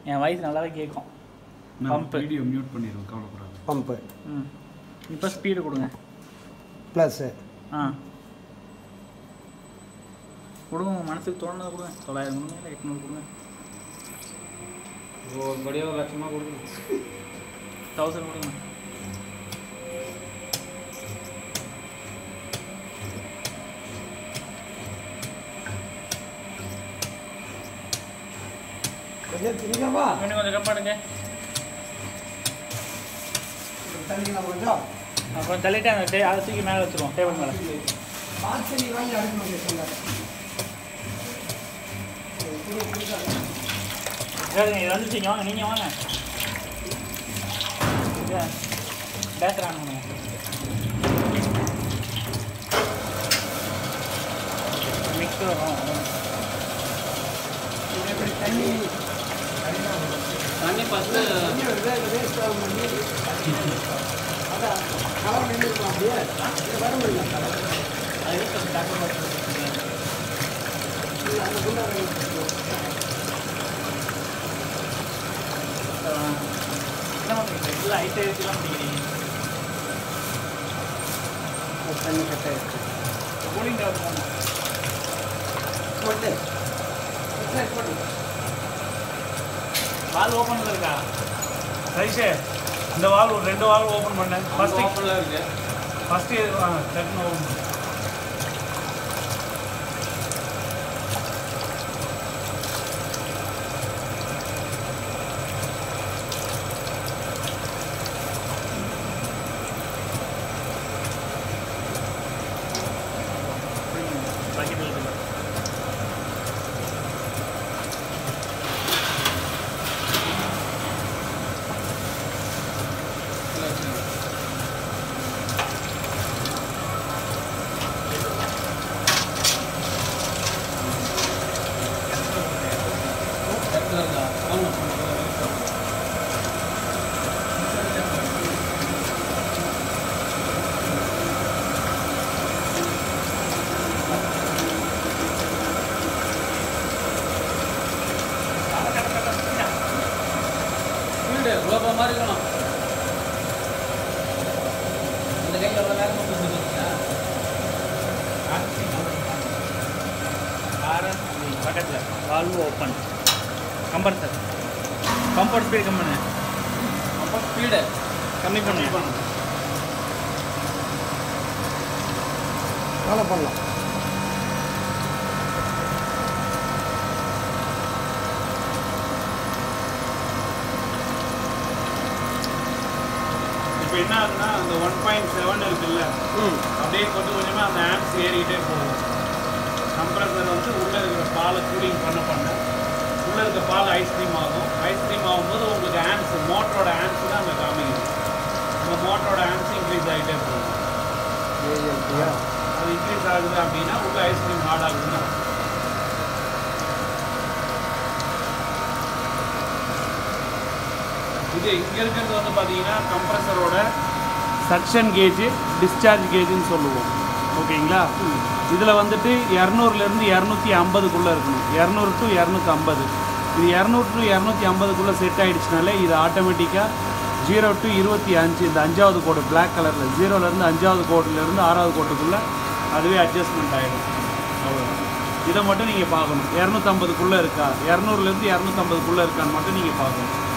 என் voice நல்லாவே கேட்கும் நான் Pump. வீடியோ மியூட் பண்ணிடுவோம் கவலைப்படாது பம்பு ம் இப்போ ஸ்பீடு கொடுங்க ப்ளஸ்ஸு ஆ கொடுங்க உங்கள் மனசுக்கு தோணுனதை கொடுங்க தொள்ளாயிரம் கொடுங்க இல்லை எட்நூறு கொடுங்க ஒரு படியாக ஒரு லட்சமாக கொடுக்கணும் தௌசண்ட் கொடுங்க கொஞ்சம் திங்கப்பா இன்னும் கொஞ்சம் கப்பாடுங்க தள்ளிக்கலாம் கொஞ்சம் அப்புறம் தள்ளிட்டு அந்த டே அதை தூக்கி மேலே வச்சுருவோம் டேபிள் மேலே பார்த்து நீ வாங்கி அடுக்கணும் சொன்னார் சரிங்க இது வந்துச்சு இங்கே வாங்க நீங்கள் வாங்க பேசுகிறாங்க மிக்ஸ் வரும் இது எப்படி தண்ணி தண்ணி ஃபஸ்ட்டு வேஸ்ட் ஆகும் பண்ணி அதான் கலர் நின்றுருக்கலாம் அப்படியே இது வர முடியல கலர் இல்லை அந்த குண்டாக என்ன பண்ணுறீங்க இல்லை ஐட்டு ஐட்டுலாம் பிடிக்கிறீங்க தண்ணி கட்ட இருக்கு கூலிங் டவர் போகணும் போட்டு சரி, போட்டு வால் ஓப்பனில் இருக்கா ரைஷே இந்த வால் ஒரு ரெண்டு வால் ஓப்பன் பண்ணேன் ஃபர்ஸ்ட் ஓப்பனில் இருக்கு ஃபர்ஸ்ட் டக்குன்னு ஓப்பன் பண்ணேன் பக்கெட் இருக்கு இடத்துல இருக்கா ஆமாம் வீடு ரோபோ மாதிரி இருக்கணும் இந்த கையில் எவ்வளோ வேகமாக கொடுத்துருக்கீங்க ஆர்எஸ் பக்கத்தில் valve open compressor comfort speed கம்மி பண்ணு அப்போ ஸ்பீடு கம்மி பண்ணு ஃபாலோ பண்ணலாம் இப்போ என்ன ஆகுதுன்னா அந்த ஒன் பாயிண்ட் செவன் இருக்குல்ல ம் அப்படியே கொஞ்சம் கொஞ்சமாக அந்த ஆப்ஸ் ஏறிக்கிட்டே போகும் கம்ப்ரஸர் வந்து உள்ளே இருக்கிற பாலை கூலிங் பண்ண பண்ண உள்ளே இருக்க பால் ஐஸ்கிரீம் ஆகும் ஐஸ்கிரீம் ஆகும்போது உங்களுக்கு ஆன்ஸ் மோட்டரோட ஆன்ஸ் தான் அங்கே காமிக்குது அந்த மோட்டரோட ஆன்ஸ் இன்க்ரீஸ் ஆகிட்டே போகும் ஏஎல்பியா அது இன்க்ரீஸ் ஆகுது அப்படின்னா உள்ள ஐஸ்கிரீம் ஹார்ட் ஆகுதுன்னா இது இங்கே இருக்கிறது வந்து பார்த்தீங்கன்னா கம்ப்ரஸரோட சக்ஷன் கேஜ் டிஸ்சார்ஜ் கேஜ்னு சொல்லுவோம் ஓகேங்களா இதில் வந்துட்டு இரநூறுலேருந்து இரநூத்தி ஐம்பதுக்குள்ளே இருக்கணும் இரநூறு டு இரநூத்தி ஐம்பது இது இரநூறு டு இரநூத்தி ஐம்பதுக்குள்ளே செட் ஆகிடுச்சுனாலே இது ஆட்டோமேட்டிக்காக ஜீரோ டு இருபத்தி அஞ்சு இந்த அஞ்சாவது கோடு Black கலரில் ஜீரோலேருந்து அஞ்சாவது கோட்டிலேருந்து ஆறாவது கோட்டுக்குள்ளே அதுவே அட்ஜஸ்ட்மெண்ட் ஆகிடும் அவ்வளோதான் இதை மட்டும் நீங்கள் பார்க்கணும் இரநூத்தம்பதுக்குள்ளே இருக்கா இரநூறுலேருந்து இரநூத்தம்பதுக்குள்ளே இருக்கான்னு மட்டும் நீங்கள் பார்க்கணும்